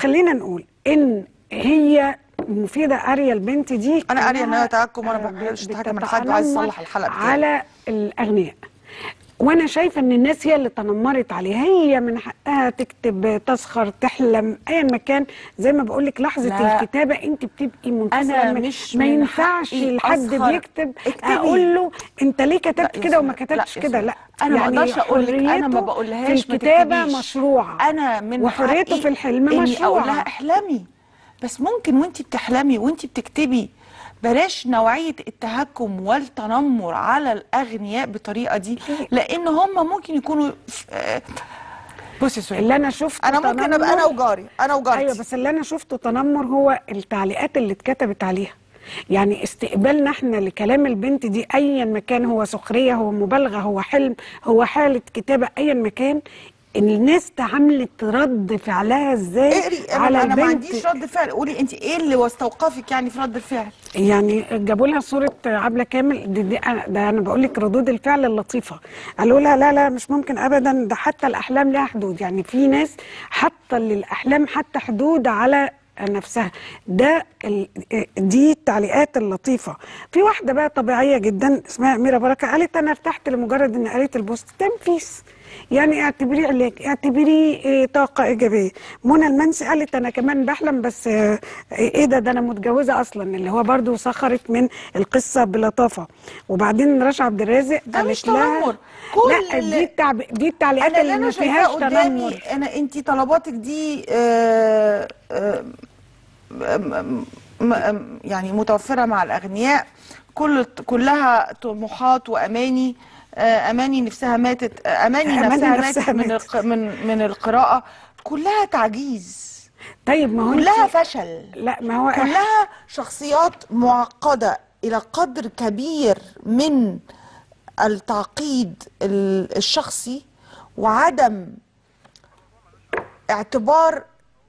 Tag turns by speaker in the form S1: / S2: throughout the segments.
S1: خلينا نقول ان هي مفيده قاريه البنت دي
S2: أنا قارية إن
S1: إنها،
S2: هي تهكم وأنا
S1: آه،
S2: ما بحبش أتهكم من حد وعايز
S1: بتتنمر
S2: أصلح الحلقة بتاعي.
S1: على الاغنياء وانا شايفه ان الناس هي اللي تنمرت عليها هي من حقها تكتب تسخر تحلم ايا ما كان زي ما بقول لك لحظه
S2: لا.
S1: الكتابه انت بتبقي منتصره
S2: أنا
S1: ما-
S2: مش
S1: ما
S2: من
S1: ينفعش
S2: حقي
S1: لحد
S2: أسخر.
S1: بيكتب
S2: اكتبي.
S1: اقول له انت ليه
S2: لا
S1: كتبت
S2: يا
S1: كده وما
S2: سوريا،
S1: كتبتش
S2: يا
S1: كده
S2: سوريا.
S1: لا
S2: انا ما اقدرش اقول لك انا ما
S1: حريته
S2: بقولهاش
S1: في
S2: ما
S1: الكتابه
S2: تكتبيش.
S1: مشروعه
S2: انا من
S1: وحريته
S2: حقي
S1: في الحلم
S2: اني
S1: مشروعه
S2: اقول لها احلمي بس ممكن وانت بتحلمي وانت بتكتبي بلاش نوعية التهكم والتنمر على الأغنياء بالطريقة دي لأن هم ممكن يكونوا آه، بصي يا سوريا
S1: اللي انا شفته
S2: أنا ممكن أبقى أنا
S1: تنمر-
S2: وجاري أنا وجارتي
S1: ايوه بس اللي انا شفته تنمر هو التعليقات اللي اتكتبت عليها يعني استقبالنا احنا لكلام البنت دي ايا ما كان هو سخريه هو مبالغه هو حلم هو حاله كتابه ايا ما كان إن الناس تعاملت رد فعلها ازاي
S2: اقري أنا,
S1: على
S2: أنا ما
S1: البنت
S2: عنديش رد فعل قولي أنت إيه اللي واستوقفك يعني في رد الفعل
S1: يعني جابوا لها صوره عبله كامل دي, دي أنا- ده انا بقول لك ردود الفعل اللطيفه قالوا لها لا لا مش ممكن ابدا ده حتى الاحلام لها حدود يعني في ناس حاطه للاحلام حتى حدود على نفسها ده ال... دي التعليقات اللطيفه في واحده بقى طبيعيه جدا اسمها اميره بركه قالت انا ارتحت لمجرد ان قريت البوست تنفيس يعني اعتبريه علاج اعتبريه إيه طاقه ايجابيه منى المنسي قالت انا كمان بحلم بس آه، ايه ده ده انا متجوزه اصلا اللي هو برضو سخرت من القصه بلطافه وبعدين رشا عبد الرازق
S2: ده
S1: قالت
S2: مش
S1: لها
S2: تنمر.
S1: لا
S2: كل-
S1: دي التعب... دي التعليقات
S2: انا
S1: اللي
S2: اللي
S1: ما
S2: انا شايفاه
S1: فيهاش
S2: قدامي
S1: تنمر
S2: انا انت طلباتك دي آه، آه، م- م- م- يعني متوفره مع الاغنياء كل كلها طموحات واماني آه، اماني نفسها ماتت آه، اماني
S1: أماني
S2: نفسها,
S1: نفسها
S2: ماتت من
S1: ماتت.
S2: الق- من من القراءه كلها تعجيز
S1: طيب ما هو
S2: كلها
S1: انت...
S2: فشل
S1: لا ما هو
S2: كلها شخصيات معقدة إلى قدر كبير من التعقيد ال- الشخصي وعدم اعتبار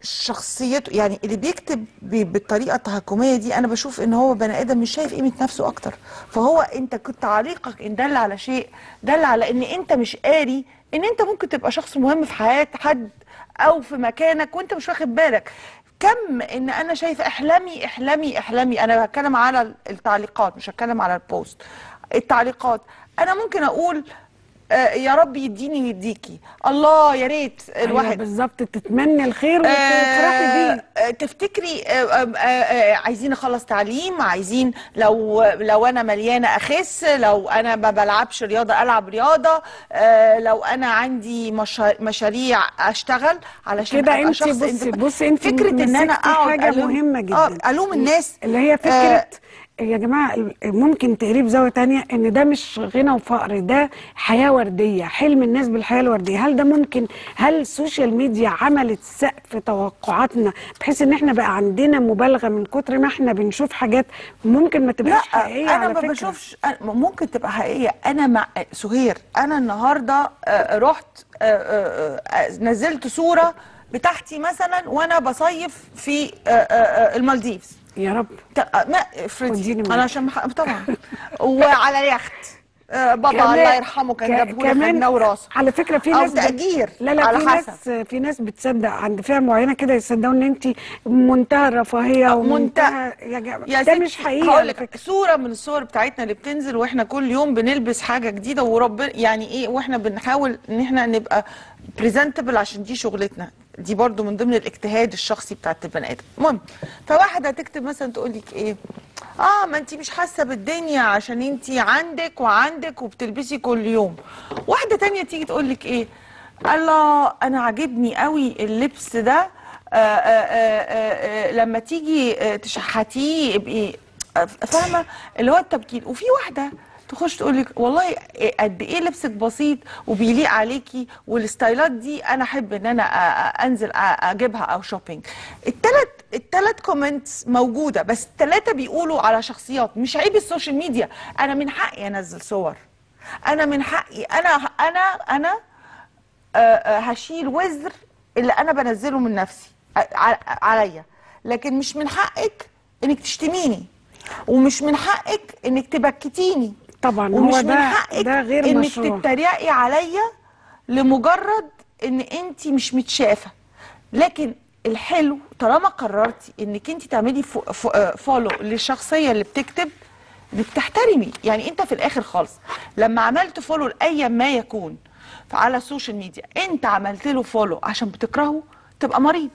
S2: شخصيته يعني اللي بيكتب ب- بالطريقه التهكميه دي انا بشوف ان هو بني ادم مش شايف قيمه نفسه اكتر فهو انت كنت تعليقك ان دل على شيء دل على ان انت مش قاري ان انت ممكن تبقى شخص مهم في حياه حد او في مكانك وانت مش واخد بالك كم ان انا شايفه احلمي احلمي احلمي انا بتكلم على التعليقات مش هتكلم على البوست التعليقات انا ممكن اقول آه، يا رب يديني ويديكي الله يا ريت
S1: أيوة
S2: الواحد
S1: بالظبط تتمني الخير وتفرحي بيه
S2: آه، تفتكري آه، آه، آه، عايزين اخلص تعليم عايزين لو لو انا مليانه اخس لو انا ما بلعبش رياضه العب رياضه آه، لو انا عندي مشا- مشاريع اشتغل علشان
S1: كده
S2: ابقى
S1: انت
S2: شخص
S1: بصي
S2: إندب-
S1: بصي انت
S2: فكره ان انا
S1: مسكتي
S2: اقعد
S1: حاجه
S2: ألوم-
S1: مهمه جدا
S2: اه الوم الناس
S1: اللي هي فكره
S2: آه،
S1: يا جماعه ممكن تقريه بزاويه تانية ان ده مش غنى وفقر ده حياه ورديه حلم الناس بالحياه الورديه هل ده ممكن هل السوشيال ميديا عملت سقف توقعاتنا بحيث ان احنا بقى عندنا مبالغه من كتر ما احنا بنشوف حاجات ممكن ما تبقاش حقيقيه
S2: انا
S1: على
S2: ما
S1: فكره
S2: بشوفش أنا- ممكن تبقى حقيقيه انا مع سهير انا النهارده آه، رحت آه، آه، آه، نزلت صوره بتاعتي مثلا وانا بصيف في آه، آه، آه، المالديفز
S1: يا رب
S2: ت- ما افرضي
S1: وديني
S2: انا
S1: معاك.
S2: عشان مح... طبعا وعلى اليخت آه، بابا
S1: كمان-
S2: الله يرحمه كان
S1: ك-
S2: جابهولي خدناه وراسه
S1: على فكره في
S2: أو
S1: ناس بت-
S2: تأجير،
S1: لا لا
S2: على
S1: في
S2: حسب.
S1: ناس في ناس بتصدق عند فئه معينه كده يصدقوا ان انت منتهى الرفاهيه ومنتهى يا جماعه
S2: يا
S1: ده
S2: ستي
S1: مش حقيقي
S2: هقول
S1: على
S2: لك
S1: فكره
S2: صوره من الصور بتاعتنا اللي بتنزل واحنا كل يوم بنلبس حاجه جديده وربنا يعني ايه واحنا بنحاول ان احنا نبقى بريزنتبل عشان دي شغلتنا دي برضو من ضمن الاجتهاد الشخصي بتاعت البني ادم المهم فواحده تكتب مثلا تقول لك ايه اه ما انت مش حاسه بالدنيا عشان انت عندك وعندك وبتلبسي كل يوم واحده تانية تيجي تقول لك ايه الله انا عاجبني قوي اللبس ده آه آه آه آه لما تيجي آه، تشحتيه ابقي آه، فاهمه اللي هو التبكير وفي واحده تخش تقول لك والله إيه- قد ايه لبسك بسيط وبيليق عليكي والستايلات دي انا احب ان انا أ- أ- انزل أ- اجيبها او شوبينج الثلاث الثلاث كومنتس موجوده بس الثلاثه بيقولوا على شخصيات مش عيب السوشيال ميديا انا من حقي انزل صور انا من حقي انا انا انا آه، آه، هشيل وزر اللي انا بنزله من نفسي ع- عليا لكن مش من حقك انك تشتميني ومش من حقك انك تبكتيني
S1: طبعا هو
S2: ومش من
S1: ده
S2: حقك
S1: ده غير
S2: انك
S1: مشروع
S2: تتريقي عليا لمجرد ان انت مش متشافه لكن الحلو طالما قررتي انك انت تعملي فو فو آه، فولو للشخصيه اللي بتكتب انك تحترمي يعني انت في الاخر خالص لما عملت فولو لاي ما يكون على السوشيال ميديا انت عملت له فولو عشان بتكرهه تبقى مريض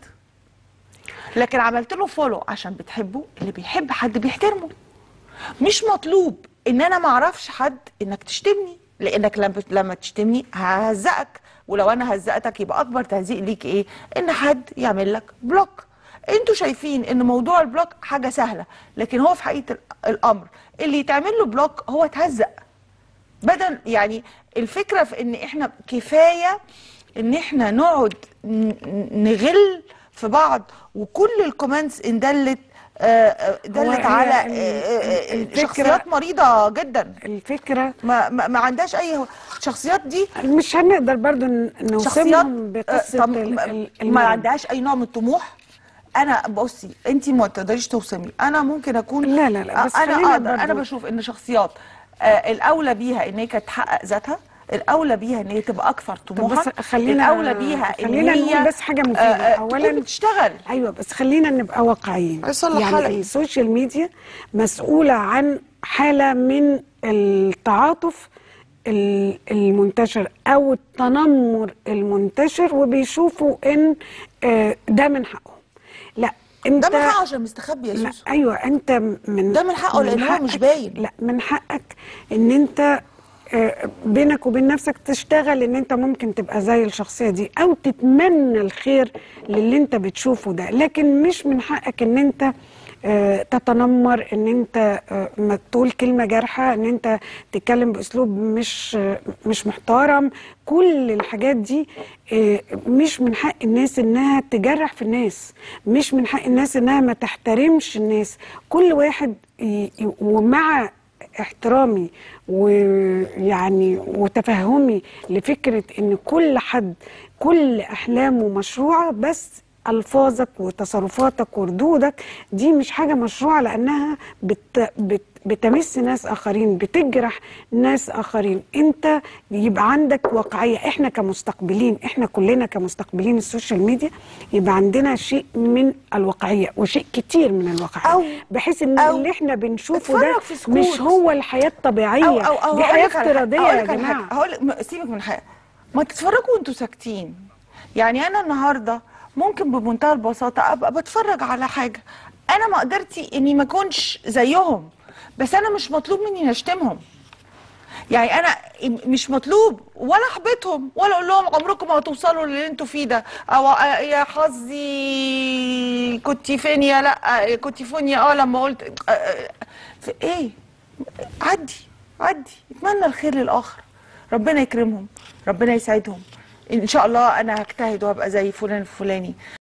S2: لكن عملت له فولو عشان بتحبه اللي بيحب حد بيحترمه مش مطلوب ان انا ما اعرفش حد انك تشتمني لانك لما لما تشتمني ههزقك ولو انا هزقتك يبقى اكبر تهزيق ليك ايه ان حد يعمل لك بلوك انتوا شايفين ان موضوع البلوك حاجه سهله لكن هو في حقيقه ال- الامر اللي يتعمل له بلوك هو اتهزق بدل يعني الفكره في ان احنا كفايه ان احنا نقعد ن- نغل في بعض وكل الكومنتس ان دلت آه، آه، دلت
S1: هي
S2: على
S1: ال-
S2: آه، آه،
S1: الفكرة-
S2: شخصيات مريضه جدا
S1: الفكره
S2: ما ما, ما عندهاش اي الشخصيات دي
S1: مش هنقدر برضو ن-
S2: شخصيات
S1: نوصفهم
S2: آه،
S1: بقصه
S2: طم-
S1: ال- ال-
S2: ما
S1: المرض.
S2: عندهاش اي نوع من الطموح انا بصي انت ما تقدريش توصمي انا ممكن اكون
S1: لا، لا، لا، بس
S2: انا
S1: خلينا
S2: اقدر انا
S1: برضو-
S2: بشوف ان شخصيات آه الاولى بيها ان هي كانت تحقق ذاتها الاولى بيها ان هي تبقى اكثر طموحا
S1: بس خلينا-
S2: الاولى بيها ان
S1: خلينا
S2: هي
S1: نقول بس حاجة مفيدة.
S2: آه، آه،
S1: أولاً-
S2: تكون بتشتغل
S1: ايوه بس خلينا نبقى واقعيين
S2: يصلح
S1: يعني
S2: حالك.
S1: السوشيال ميديا مسؤوله عن حاله من التعاطف ال- المنتشر او التنمر المنتشر وبيشوفوا ان آه، ده من حقهم لا انت
S2: ده من حقه عشان مستخبي يا
S1: لا
S2: سوسو
S1: ايوه انت من
S2: ده من حقه لأن هو مش
S1: حقك-
S2: باين.
S1: لا من حقك ان انت آه، بينك وبين نفسك تشتغل ان انت ممكن تبقى زي الشخصيه دي او تتمنى الخير للي انت بتشوفه ده لكن مش من حقك ان انت آه، تتنمر ان انت آه، ما تقول كلمه جارحه ان انت تتكلم باسلوب مش آه، مش محترم كل الحاجات دي آه، مش من حق الناس انها تجرح في الناس مش من حق الناس انها ما تحترمش الناس كل واحد ي- ي- ومع احترامي ويعني وتفهمي لفكرة ان كل حد كل احلامه مشروعة بس الفاظك وتصرفاتك وردودك دي مش حاجة مشروعة لانها بت بت بتمس ناس اخرين بتجرح ناس اخرين انت يبقى عندك واقعية احنا كمستقبلين احنا كلنا كمستقبلين السوشيال ميديا يبقى عندنا شيء من الواقعية وشيء كتير من الواقعية
S2: أو-
S1: بحيث ان
S2: أو
S1: اللي احنا بنشوفه ده
S2: اتفرج في سكوت.
S1: مش هو الحياة الطبيعية
S2: أو أو أو
S1: دي
S2: هقول
S1: حياة
S2: لك على حاجة-
S1: افتراضية
S2: هقول
S1: يا
S2: لك على حاجة.
S1: جماعة
S2: هقول م- سيبك من حاجة ما تتفرجوا وانتوا ساكتين يعني انا النهارده ممكن بمنتهى البساطة ابقى بتفرج على حاجة انا ما قدرتي اني ما اكونش زيهم بس انا مش مطلوب مني اشتمهم يعني انا مش مطلوب ولا احبطهم ولا اقول لهم عمركم ما هتوصلوا للي انتوا فيه ده او آه، يا حظي كنت فين يا لا كنت فين يا اه لما قلت آه، آه، في ايه عدي عدي اتمنى الخير للاخر ربنا يكرمهم ربنا يسعدهم ان شاء الله انا هجتهد وهبقى زي فلان الفلاني